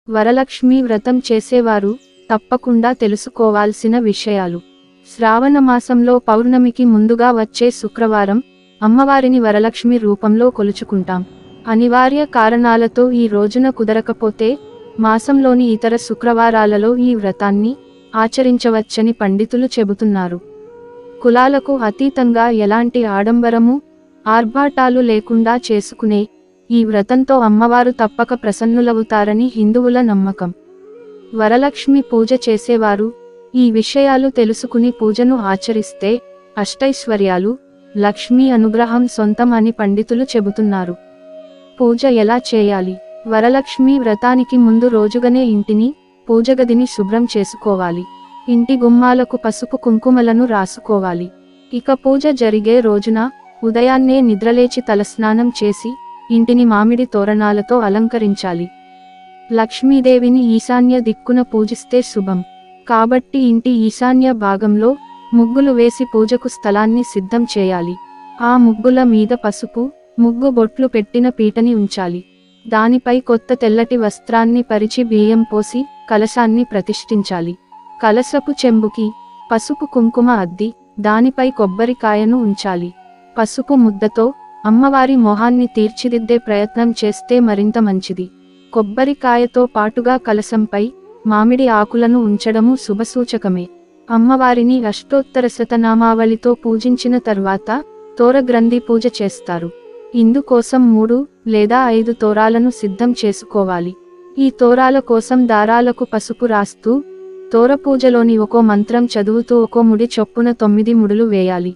వరలక్ష్మి వ్రతం చేసేవారు తప్పకుండా తెలుసుకోవాల్సిన విషయాలు శ్రావణ మాసంలో పౌర్ణమికి ముందుగా వచ్చే శుక్రవారం అమ్మవారిని వరలక్ష్మి రూపంలో కొలుచుకుంటాం అనివార్య కారణాలతో ఈ రోజున కుదరకపోతే మాసంలోని ఇతర శుక్రవారాలలో ఈ వ్రతాన్ని ఆచరించవచ్చని పండితులు చెబుతున్నారు కులాలకు అతీతంగా ఎలాంటి ఆడంబరము ఆర్భాటాలు లేకుండా చేసుకునే ఈ వ్రతంతో అమ్మవారు తప్పక ప్రసన్నులవుతారని హిందువుల నమ్మకం వరలక్ష్మి పూజ చేసేవారు ఈ విషయాలు తెలుసుకుని పూజను ఆచరిస్తే అష్టైశ్వర్యాలు లక్ష్మీ అనుగ్రహం సొంతం అని పండితులు చెబుతున్నారు పూజ ఎలా చేయాలి వరలక్ష్మి వ్రతానికి ముందు రోజుగానే ఇంటిని పూజగదిని శుభ్రం చేసుకోవాలి ఇంటి గుమ్మాలకు పసుపు కుంకుమలను రాసుకోవాలి ఇక పూజ జరిగే రోజున ఉదయాన్నే నిద్రలేచి తలస్నానం చేసి ఇంటిని మామిడి తోరణాలతో అలంకరించాలి లక్ష్మీదేవిని ఈశాన్య దిక్కున పూజిస్తే శుభం కాబట్టి ఇంటి ఈశాన్య భాగంలో ముగ్గులు వేసి పూజకు స్థలాన్ని సిద్ధం చేయాలి ఆ ముగ్గుల మీద పసుపు ముగ్గు బొట్లు పెట్టిన పీటని ఉంచాలి దానిపై కొత్త తెల్లటి వస్త్రాన్ని పరిచి బియ్యం పోసి కలశాన్ని ప్రతిష్ఠించాలి కలసపు చెంబుకి పసుపు కుంకుమ అద్ది దానిపై కొబ్బరికాయను ఉంచాలి పసుపు ముద్దతో అమ్మవారి మొహాన్ని తీర్చిదిద్దే ప్రయత్నం చేస్తే మరింత మంచిది కొబ్బరికాయతో పాటుగా కలసంపై మామిడి ఆకులను ఉంచడము శుభసూచకమే అమ్మవారిని అష్టోత్తర శతనామావళితో పూజించిన తర్వాత తోరగ్రంథి పూజ చేస్తారు ఇందుకోసం మూడు లేదా ఐదు తోరాలను సిద్ధం చేసుకోవాలి ఈ తోరాల కోసం దారాలకు పసుపు రాస్తూ తోర పూజలోని ఒక్కో మంత్రం చదువుతూ ఒక్కో ముడి చొప్పున తొమ్మిది ముడులు వేయాలి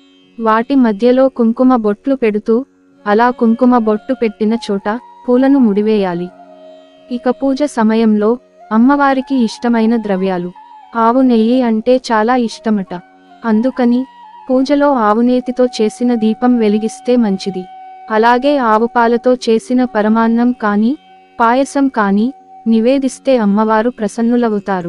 వాటి మధ్యలో కుంకుమ బొట్లు పెడుతూ అలా కుంకుమ బొట్టు పెట్టిన చోట పూలను ముడివేయాలి ఇక పూజ సమయంలో అమ్మవారికి ఇష్టమైన ద్రవ్యాలు ఆవు నెయ్యి అంటే చాలా ఇష్టమట అందుకని పూజలో ఆవునేతితో చేసిన దీపం వెలిగిస్తే మంచిది అలాగే ఆవు పాలతో చేసిన పరమాన్నం కానీ పాయసం కానీ నివేదిస్తే అమ్మవారు ప్రసన్నులవుతారు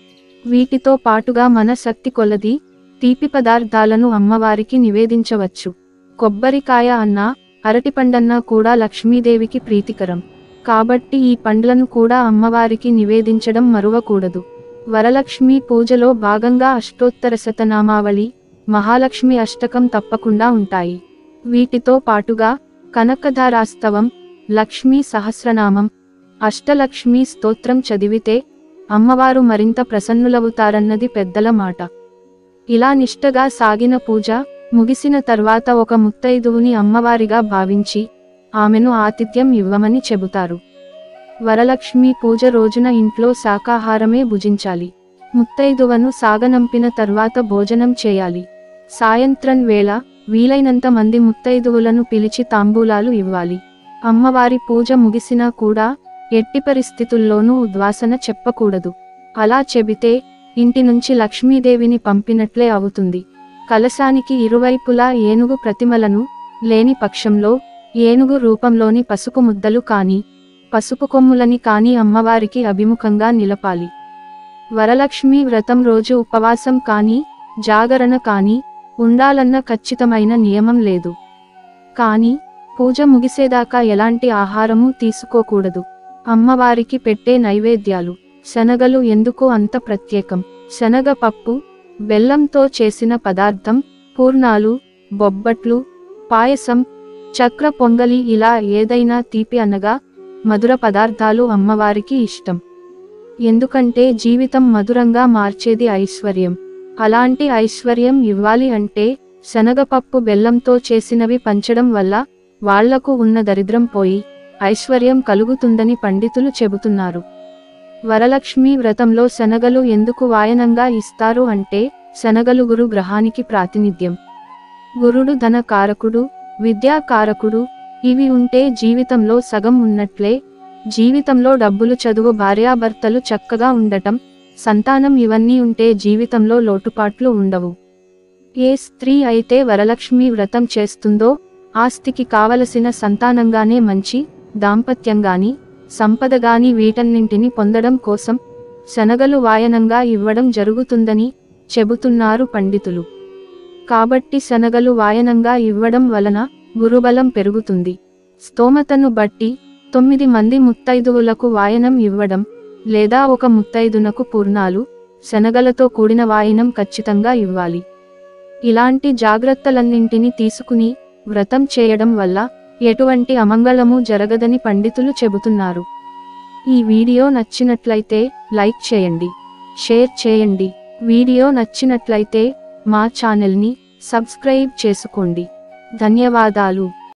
వీటితో పాటుగా మన శక్తి కొలది తీపి పదార్థాలను అమ్మవారికి నివేదించవచ్చు కొబ్బరికాయ అన్నా అరటిపండన్నా కూడా లక్ష్మీదేవికి ప్రీతికరం కాబట్టి ఈ పండ్లను కూడా అమ్మవారికి నివేదించడం మరువకూడదు వరలక్ష్మి పూజలో భాగంగా అష్టోత్తర శతనామావళి మహాలక్ష్మి అష్టకం తప్పకుండా ఉంటాయి వీటితో పాటుగా కనకధారాస్తవం లక్ష్మీ సహస్రనామం అష్టలక్ష్మీ స్తోత్రం చదివితే అమ్మవారు మరింత ప్రసన్నులవుతారన్నది పెద్దల మాట ఇలా నిష్టగా సాగిన పూజ ముగిసిన తర్వాత ఒక ముత్తైదువుని అమ్మవారిగా భావించి ఆమెను ఆతిథ్యం ఇవ్వమని చెబుతారు వరలక్ష్మి పూజ రోజున ఇంట్లో శాకాహారమే భుజించాలి ముత్తైదువను సాగనంపిన తర్వాత భోజనం చేయాలి సాయంత్రం వేళ వీలైనంత మంది ముత్తైదువులను పిలిచి తాంబూలాలు ఇవ్వాలి అమ్మవారి పూజ ముగిసినా కూడా ఎట్టి పరిస్థితుల్లోనూ ఉద్వాసన చెప్పకూడదు అలా చెబితే ఇంటి నుంచి లక్ష్మీదేవిని పంపినట్లే అవుతుంది కలశానికి ఇరువైపులా ఏనుగు ప్రతిమలను లేని పక్షంలో ఏనుగు రూపంలోని పసుపు ముద్దలు కాని పసుపు కొమ్ములని కాని అమ్మవారికి అభిముఖంగా నిలపాలి వరలక్ష్మి వ్రతం రోజు ఉపవాసం కాని జాగరణ కాని ఉండాలన్న ఖచ్చితమైన నియమం లేదు కానీ పూజ ముగిసేదాకా ఎలాంటి ఆహారము తీసుకోకూడదు అమ్మవారికి పెట్టే నైవేద్యాలు శనగలు ఎందుకు అంత ప్రత్యేకం శనగ పప్పు బెల్లంతో చేసిన పదార్థం పూర్ణాలు బొబ్బట్లు పాయసం చక్ర పొంగలి ఇలా ఏదైనా తీపి అనగా మధుర పదార్థాలు అమ్మవారికి ఇష్టం ఎందుకంటే జీవితం మధురంగా మార్చేది ఐశ్వర్యం అలాంటి ఐశ్వర్యం ఇవ్వాలి అంటే శనగపప్పు బెల్లంతో చేసినవి పంచడం వల్ల వాళ్లకు ఉన్న దరిద్రం పోయి ఐశ్వర్యం కలుగుతుందని పండితులు చెబుతున్నారు వరలక్ష్మి వ్రతంలో శనగలు ఎందుకు వాయనంగా ఇస్తారు అంటే శనగలు గురు గ్రహానికి ప్రాతినిధ్యం గురుడు ధన కారకుడు విద్యా కారకుడు ఇవి ఉంటే జీవితంలో సగం ఉన్నట్లే జీవితంలో డబ్బులు చదువు భార్యాభర్తలు చక్కగా ఉండటం సంతానం ఇవన్నీ ఉంటే జీవితంలో లోటుపాట్లు ఉండవు ఏ స్త్రీ అయితే వరలక్ష్మి వ్రతం చేస్తుందో ఆస్తికి కావలసిన సంతానంగానే మంచి దాంపత్యంగాని సంపదగాని వీటన్నింటిని పొందడం కోసం శనగలు వాయనంగా ఇవ్వడం జరుగుతుందని చెబుతున్నారు పండితులు కాబట్టి శనగలు వాయనంగా ఇవ్వడం వలన గురుబలం పెరుగుతుంది స్తోమతను బట్టి తొమ్మిది మంది ముత్తైదువులకు వాయనం ఇవ్వడం లేదా ఒక ముత్తైదునకు పూర్ణాలు శనగలతో కూడిన వాయనం ఖచ్చితంగా ఇవ్వాలి ఇలాంటి జాగ్రత్తలన్నింటిని తీసుకుని వ్రతం చేయడం వల్ల ఎటువంటి అమంగళము జరగదని పండితులు చెబుతున్నారు ఈ వీడియో నచ్చినట్లయితే లైక్ చేయండి షేర్ చేయండి వీడియో నచ్చినట్లయితే మా ఛానల్ని సబ్స్క్రైబ్ చేసుకోండి ధన్యవాదాలు